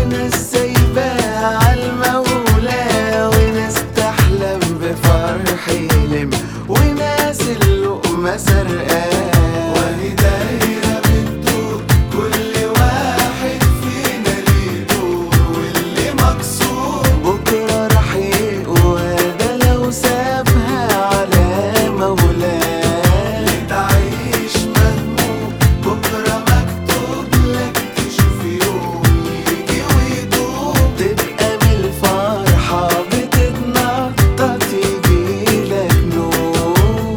ناس سايباها عالمولى وناس تحلم بفرح يلم وناس اللقمة سرقاه وهي دايرة بتدور كل واحد فينا ليه دور واللي مكسور بكرة راح يقوى ده لو سابها على مولاه تعيش مهموم بكرة مكتوب لك تشوف يوم يجي ويدوم تبقى من الفرحة بتتنطط يجيلك نوم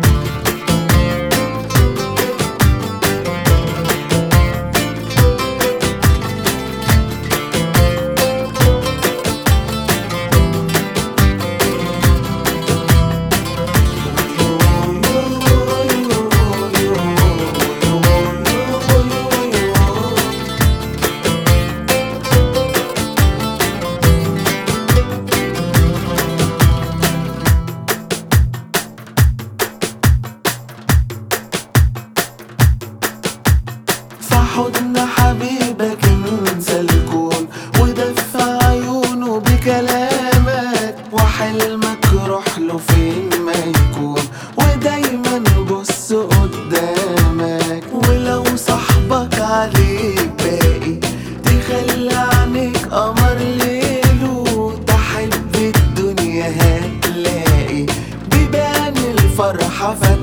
فحضن حبيبك انسى الكون ودفع عيونه بكلامك وحلمك روح له فين ما يكون ودايما بص قدامك ولو صاحبك عليك باقي تخلي عنيك قمر ليله تحب الدنيا هتلاقي بيبان الفرحة فتح